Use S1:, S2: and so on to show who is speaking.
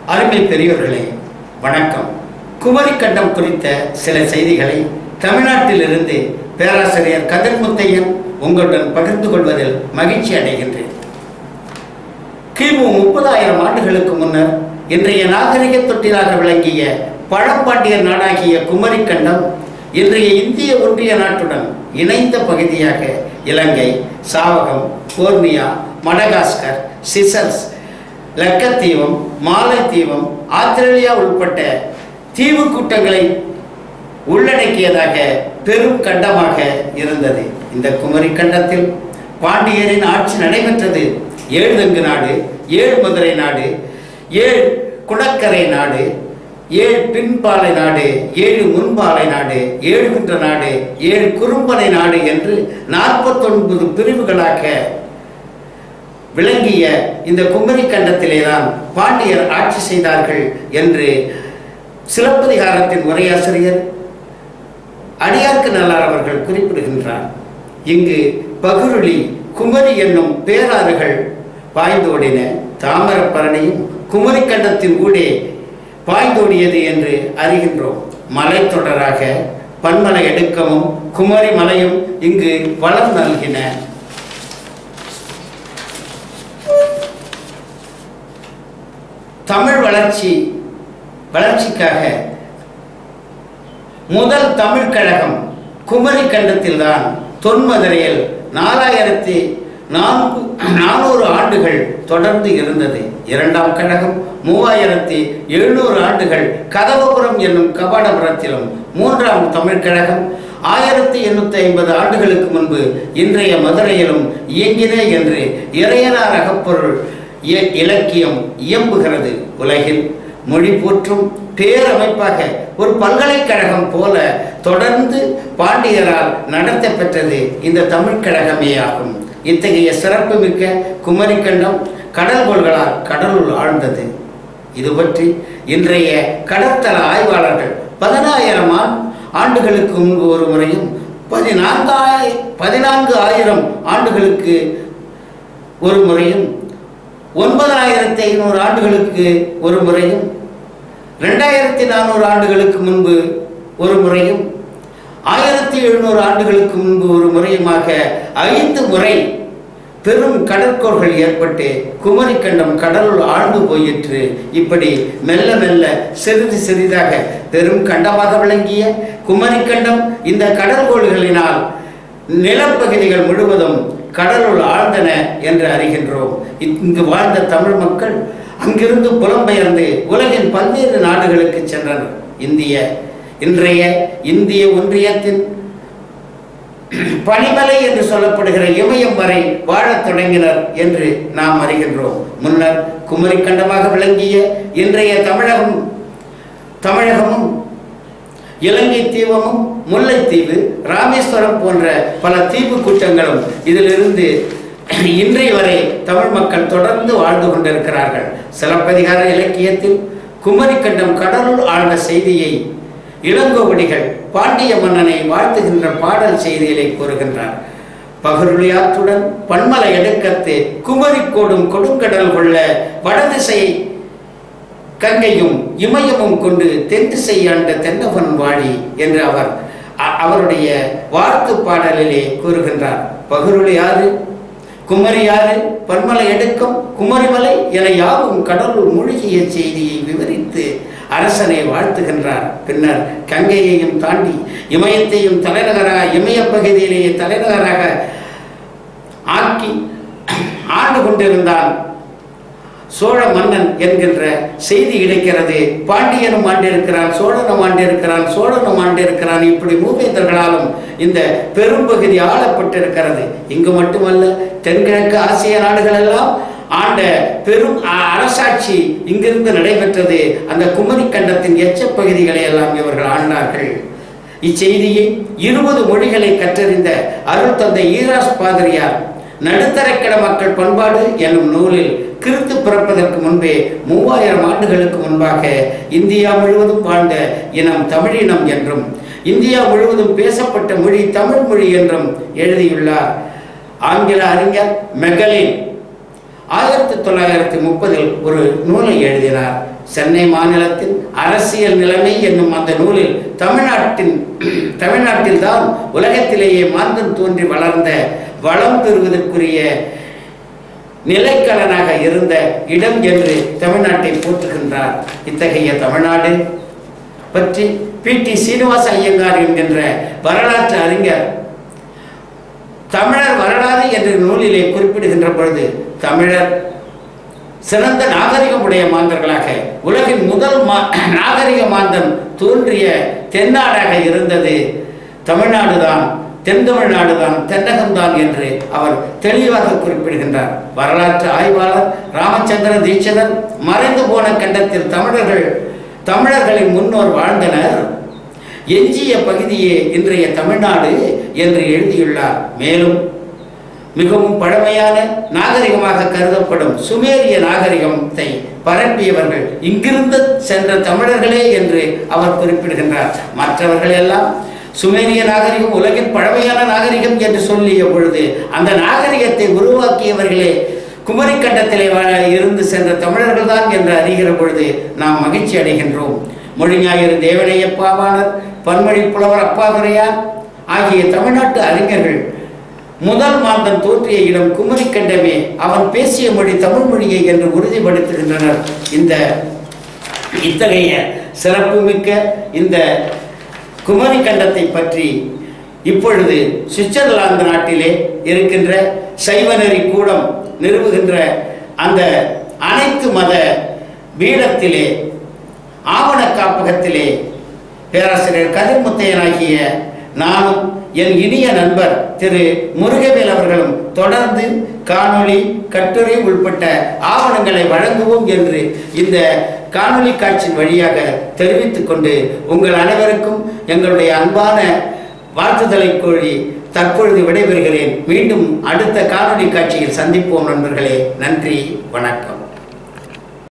S1: அருமை பெரியோர்களே வணக்கம் குமரிக்கண்டம் குறித்த சில செய்திகளை தமிழ்நாட்டிலிருந்து பேராசிரியர் கதிர்முத்தையன் உங்களுடன் பகிர்ந்து கொள்வதில் மகிழ்ச்சி அடைகின்றேன் கிமு முப்பதாயிரம் ஆண்டுகளுக்கு முன்னர் இன்றைய நாகரிக தொட்டிலாக விளங்கிய பழம்பாண்டியர் நாடாகிய குமரிக்கண்டம் இன்றைய இந்திய ஒன்றிய நாட்டுடன் இணைந்த பகுதியாக இலங்கை சாவகம் போர்னியா மடகாஸ்கர் சிசல்ஸ் லக்கத்தீவம் மாலைத்தீவம் ஆஸ்திரேலியா உட்பட்ட தீவு கூட்டங்களை உள்ளடக்கியதாக பெரும் கண்டமாக இருந்தது இந்த குமரி கண்டத்தில் பாண்டியரின் ஆட்சி நடைபெற்றது ஏழுதங்கு நாடு ஏழு மதுரை நாடு ஏழு குடக்கரை நாடு ஏழு பின்பாலை நாடு ஏழு முன்பாலை நாடு ஏழுகின்ற நாடு ஏழு குறும்பனை நாடு என்று நாற்பத்தொன்பது பிரிவுகளாக விளங்கிய இந்த குமரி கண்டத்திலே தான் பாண்டியர் ஆட்சி செய்தார்கள் என்று சிலப்பதிகாரத்தின் உரையாசிரியர் அடியார்க்கு நல்லார் அவர்கள் குறிப்பிடுகின்றார் இங்கு பகுருளி குமரி என்னும் பேராறுகள் பாய்ந்தோடின தாமிரபரணியும் குமரி கண்டத்தின் ஊடே பாய்ந்தோடியது என்று அறிகின்றோம் மலைத்தொடராக பன்மலை எடுக்கமும் குமரி மலையும் இங்கு வளம் நல்கின தமிழ் வளர்ச்சி வளர்ச்சிக்காக முதல் தமிழ் கழகம் குமரி கண்டத்தில்தான் தொன்மதுரையில் நாலாயிரத்தி நான்கு நானூறு ஆண்டுகள் தொடர்ந்து இருந்தது இரண்டாம் கழகம் மூவாயிரத்தி எழுநூறு ஆண்டுகள் கதவபுரம் என்னும் கபாடபுரத்திலும் மூன்றாம் தமிழ் கழகம் ஆயிரத்தி எண்ணூத்தி ஐம்பது ஆண்டுகளுக்கு முன்பு இன்றைய மதுரையிலும் இயங்கின என்று இறையனார் அகப்பொருள் இய- இலக்கியம் இயம்புகிறது உலகில் மொழி போற்றும் பேரமைப்பாக ஒரு பல்கலைக்கழகம் போல தொடர்ந்து பாண்டியரால் நடத்தப்பெற்றது இந்த தமிழ் கழகமே ஆகும் இத்தகைய சிறப்புமிக்க குமரிக்கண்டம் கடல்கோள்களால் கடலுள் ஆழ்ந்தது இது பற்றி இன்றைய கடற்தள ஆய்வாளர்கள் பதினாயிரம் ஆண்- ஆண்டுகளுக்கு முன்பு ஒரு முறையும் பதினான்காய பதினான்கு ஆயிரம் ஆண்டுகளுக்கு ஒரு முறையும் ஒன்பதாயிரத்தி ஐநூறு ஆண்டுகளுக்கு ஒரு முறையும் ரெண்டாயிரத்தி நானூறு ஆண்டுகளுக்கு முன்பு ஒரு முறையும் ஆயிரத்தி எழுநூறு ஆண்டுகளுக்கு முன்பு ஒரு முறையுமாக ஐந்து முறை பெரும் கடற்கோள்கள் ஏற்பட்டு குமரிக்கண்டம் கடலுள் ஆழ்ந்து போயிற்று இப்படி மெல்ல மெல்ல சிறிது சிறிதாக பெரும் கண்டமாக விளங்கிய குமரிக்கண்டம் இந்த கடற்கோள்களினால் நிலப்பகுதிகள் முழுவதும் கடலுள் ஆழ்ந்தன என்று அறிகின்றோம் இங்கு வாழ்ந்த தமிழ் மக்கள் அங்கிருந்து புலம்பெயர்ந்து உலகின் பல்வேறு நாடுகளுக்கு சென்றனர் இந்திய இன்றைய இந்திய ஒன்றியத்தின் பனிமலை என்று சொல்லப்படுகிற இமயம் வரை வாழத் தொடங்கினர் என்று நாம் அறிகின்றோம் முன்னர் குமரிக்கண்டமாக விளங்கிய இன்றைய தமிழகம் தமிழகமும் இலங்கை தீவமும் முல்லைத்தீவு ராமேஸ்வரம் போன்ற பல தீவு கூட்டங்களும் இதிலிருந்து இன்றைய வரை தமிழ் மக்கள் தொடர்ந்து வாழ்ந்து கொண்டிருக்கிறார்கள் சிலப்பதிகார இலக்கியத்தில் குமரிக்கண்டம் கடலுள் ஆழ்ந்த செய்தியை இளங்கோவடிகள் பாண்டிய மன்னனை வாழ்த்துகின்ற பாடல் செய்திகளை கூறுகின்றார் பகருளியாற்றுடன் பன்மலை எடுக்கத்து குமரி கோடும் கொடுங்கடல் கொள்ள வடதிசை கங்கையும் இமயமும் கொண்டு தென் திசை ஆண்ட தென்னவன் வாழி என்று அவர் அ- அவருடைய வாழ்த்து பாடலிலே கூறுகின்றார் பகருளி யாரு குமரி யாரு பன்மலை எடுக்கும் குமரிமலை என யாவும் கடலுள் மூழ்கிய செய்தியை விவரித்து அரசனை வாழ்த்துகின்றார் பின்னர் கங்கையையும் தாண்டி இமயத்தையும் தலைநகராக இமய பகுதியிலேயே தலைநகராக ஆக்கி ஆண்டு கொண்டிருந்தான் சோழ மன்னன் என்கின்ற செய்தி கிடைக்கிறது பாண்டியனும் ஆண்டிருக்கிறான் சோழனும் ஆண்டிருக்கிறான் சோழனும் ஆண்டிருக்கிறான் இப்படி மூவேந்தர்களாலும் இந்த பெரும்பகுதி ஆளப்பட்டிருக்கிறது இங்கு மட்டுமல்ல தென்கிழக்கு ஆசிய நாடுகள் எல்லாம் ஆண்ட பெரும் அ- அரசாட்சி இங்கிருந்து நடைபெற்றது அந்த குமரி கண்டத்தின் எச்சப் பகுதிகளை எல்லாம் இவர்கள் ஆண்டார்கள் இச்செய்தியை இருபது மொழிகளை கற்றறிந்த அருள் தந்தை ஈராஸ் பாதிரியார் நடுத்தரக்கிட மக்கள் பண்பாடு என்னும் நூலில் கிறிஸ்து பிறப்பதற்கு முன்பே மூவாயிரம் ஆண்டுகளுக்கு முன்பாக இந்தியா முழுவதும் வாழ்ந்த இனம் தமிழினம் என்றும் இந்தியா முழுவதும் பேசப்பட்ட மொழி தமிழ் மொழி என்றும் எழுதியுள்ளார் ஆங்கில அறிஞர் மெகலின் ஆயிரத்தி தொள்ளாயிரத்தி முப்பதில் ஒரு நூலை எழுதினார் சென்னை மாநிலத்தின் அரசியல் நிலைமை என்னும் அந்த நூலில் தமிழ்நாட்டின் தமிழ்நாட்டில் தான் உலகத்திலேயே மாந்தன் தோன்றி வளர்ந்த வளம் பெறுவதற்குரிய நிலைக்கலனாக இருந்த இடம் என்று தமிழ்நாட்டை போற்றுகின்றார் இத்தகைய தமிழ்நாடு பற்றி பி டி சீனிவாச ஐயங்கார் என்கின்ற வரலாற்று அறிஞர் தமிழர் வரலாறு என்ற நூலிலே குறிப்பிடுகின்ற பொழுது தமிழர் சிறந்த நாகரிகமுடைய மாந்தர்களாக உலகின் முதல் மா நாகரிக மாந்தன் தோன்றிய தென்னாடாக இருந்தது தமிழ்நாடுதான் தென் தமிழ்நாடுதான் தென்னகம்தான் என்று அவர் தெளிவாக குறிப்பிடுகின்றார் வரலாற்று ஆய்வாளர் ராமச்சந்திர தீட்சிதர் மறைந்து போன கண்டத்தில் தமிழர்கள் தமிழர்களின் முன்னோர் வாழ்ந்தனர் எஞ்சிய பகுதியே இன்றைய தமிழ்நாடு என்று எழுதியுள்ளார் மேலும் மிகவும் பழமையான நாகரிகமாக கருதப்படும் சுமேரிய நாகரிகத்தை பரப்பியவர்கள் இங்கிருந்து சென்ற தமிழர்களே என்று அவர் குறிப்பிடுகின்றார் மற்றவர்கள் எல்லாம் சுமேரிய நாகரிகம் உலகின் பழமையான நாகரிகம் என்று சொல்லிய பொழுது அந்த நாகரிகத்தை உருவாக்கியவர்களே குமரிக்கண்டத்திலே வாழ இருந்து சென்ற தமிழர்கள் தான் என்று அறிகிற பொழுது நாம் மகிழ்ச்சி அடைகின்றோம் மொழிஞாயிறு தேவனையப்பாவாணர் பன்மொழி புலவர் அப்பாதுரையார் ஆகிய தமிழ்நாட்டு அறிஞர்கள் முதல் மாந்தன் தோன்றிய இடம் குமரிக்கண்டமே அவன் பேசிய மொழி தமிழ் மொழியை என்று உறுதிப்படுத்துகின்றனர் இந்த இத்தகைய சிறப்புமிக்க இந்த குமரி கண்டத்தை பற்றி இப்பொழுது சுவிட்சர்லாந்து நாட்டிலே இருக்கின்ற சைவநெறி கூடம் நிறுவுகின்ற அந்த அனைத்து மத பீடத்திலே ஆவண காப்பகத்திலே பேராசிரியர் கதிர்முத்தையனாகிய நானும் என் இனிய நண்பர் திரு முருகவேல் அவர்களும் தொடர்ந்து காணொளி கட்டுரை உள்பட்ட ஆவணங்களை வழங்குவோம் என்று இந்த காணொளி காட்சியின் வழியாக தெரிவித்துக் கொண்டு உங்கள் அனைவருக்கும் எங்களுடைய அன்பான வாழ்த்துதலை கோரி தற்பொழுது விடைபெறுகிறேன் மீண்டும் அடுத்த காணொளி காட்சியில் சந்திப்போம் நண்பர்களே நன்றி வணக்கம்